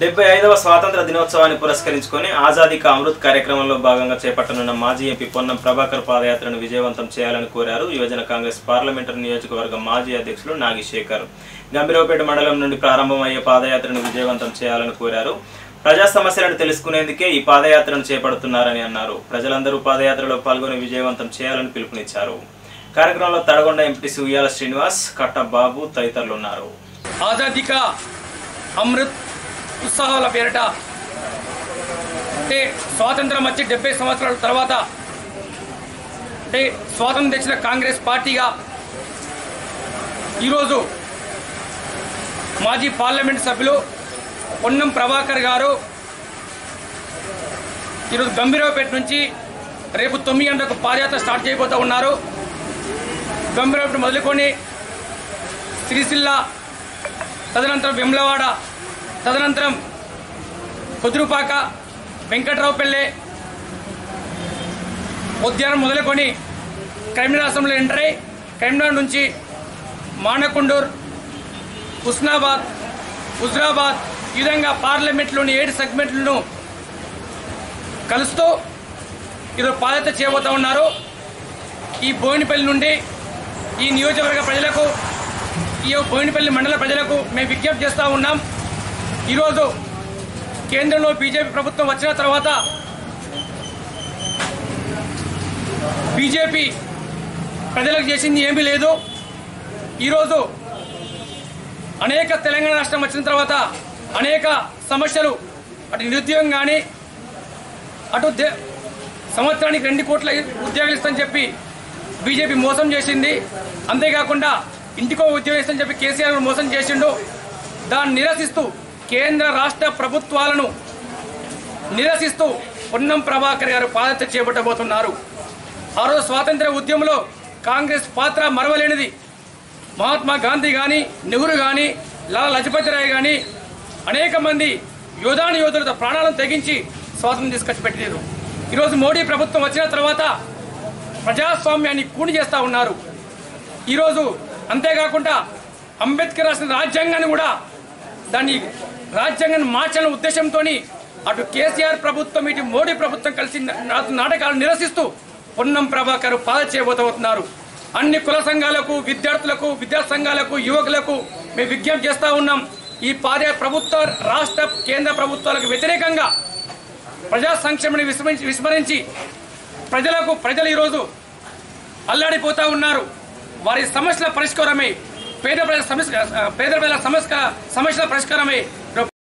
డెబ్బై ఐదవ స్వాతంత్ర దినోత్సవాన్ని పురస్కరించుకొని ఆజాదీ కా అమృత్ కార్యక్రమంలో భాగంగా చేపట్టనున్న మాజీ ఎంపీ పొన్నం ప్రభాకర్ పాదయాత్రను విజయవంతం చేయాలని కోరారు యువజన కాంగ్రెస్ పార్లమెంటరీ నియోజకవర్గ మాజీ అధ్యక్షులు నాగిశేఖర్ గంభీరవపేట మండలం నుండి ప్రారంభమయ్యే పాదయాత్రను విజయవంతం చేయాలని కోరారు ప్రజా సమస్యలను తెలుసుకునేందుకే ఈ పాదయాత్రను చేపడుతున్నారని అన్నారు ప్రజలందరూ పాదయాత్రలో పాల్గొని విజయవంతం చేయాలని పిలుపునిచ్చారు కార్యక్రమంలో తడగొండ ఎంపీసీ ఉయ్యాల శ్రీనివాస్ కట్ట బాబు తదితరులు ఉన్నారు ఆజాదీ కా అమృత్ ఉత్సవాల పేరిట అంటే స్వాతంత్రం వచ్చి డెబ్బై సంవత్సరాల తర్వాత అంటే స్వాతంత్రం తెచ్చిన కాంగ్రెస్ పార్టీగా ఈరోజు మాజీ పార్లమెంట్ సభ్యులు పొన్నం ప్రభాకర్ గారు ఈరోజు గంభీరావుపేట నుంచి రేపు తొమ్మిది గంటలకు పాదయాత్ర స్టార్ట్ చేయబోతూ ఉన్నారు గంభీరావుపేట మొదలుకొని సిరిసిల్ల తదనంతరం వెమ్లవాడ తదనంతరం కుదురుపాక వెంకట్రావుపల్లె ఉద్యానం మొదలుకొని కరీంనగర్ అసెంబ్లీ ఎంటర్ అయి కరీంనగర్ నుంచి మానకొండూర్ హుస్నాబాద్ హుజరాబాద్ ఈ విధంగా పార్లమెంట్లోని ఏడు సెగ్మెంట్లను కలుస్తూ ఈరోజు పాదయాత్ర చేయబోతా ఉన్నారు ఈ బోయినపల్లి నుండి ఈ నియోజకవర్గ ప్రజలకు ఈ బోయినపల్లి మండల ప్రజలకు మేము విజ్ఞప్తి చేస్తూ ఉన్నాం ఈరోజు కేంద్రంలో బీజేపీ ప్రభుత్వం వచ్చిన తర్వాత బీజేపీ ప్రజలకు చేసింది ఏమీ లేదు ఈరోజు అనేక తెలంగాణ రాష్ట్రం వచ్చిన తర్వాత అనేక సమస్యలు అటు నిరుద్యోగం కానీ అటు దే- సంవత్సరానికి రెండు కోట్ల ఉద్యోగాలు ఇస్తామని చెప్పి బీజేపీ మోసం చేసింది అంతేకాకుండా ఇంటికో ఉద్యోగం ఇస్తామని చెప్పి కేసీఆర్ గారు మోసం చేసిండు దాన్ని నిరసిస్తూ కేంద్ర రాష్ట్ర ప్రభుత్వాలను నిరసిస్తూ పొన్నం ప్రభాకర్ గారు పాదయాత్ర చేపట్టబోతున్నారు ఆ రోజు స్వాతంత్ర ఉద్యమంలో కాంగ్రెస్ పాత్ర మరవలేనిది మహాత్మా గాంధీ కానీ నెహ్రూ కానీ లాలా లజపతి రాయ్ కానీ అనేక మంది యోధాని యోధులతో ప్రాణాలను తెగించి స్వాతంత్రం తీసుకొచ్చి పెట్టారు ఈరోజు మోడీ ప్రభుత్వం వచ్చిన తర్వాత ప్రజాస్వామ్యాన్ని కూని చేస్తూ ఉన్నారు ఈరోజు అంతేకాకుండా అంబేద్కర్ రాసిన రాజ్యాంగాన్ని కూడా దాన్ని రాజ్యాంగాన్ని మార్చాలనే ఉద్దేశంతో అటు కేసీఆర్ ప్రభుత్వం ఇటు మోడీ ప్రభుత్వం కలిసి నా- నాటకాలను నిరసిస్తూ పొన్నం ప్రభాకర్ పాద చేయబోతున్నారు అన్ని కుల సంఘాలకు విద్యార్థులకు విద్యా సంఘాలకు యువకులకు మేము విజ్ఞప్తి చేస్తా ఉన్నాం ఈ పాద ప్రభుత్వ రాష్ట్ర కేంద్ర ప్రభుత్వాలకు వ్యతిరేకంగా ప్రజా సంక్షేమాన్ని విస్మరించి విస్మరించి ప్రజలకు ప్రజలు ఈరోజు అల్లాడిపోతా ఉన్నారు వారి సమస్యల పరిష్కారమై పేద ప్రజల సమస్య పేద ప్రజల సమస్య సమస్యల పరిష్కారమై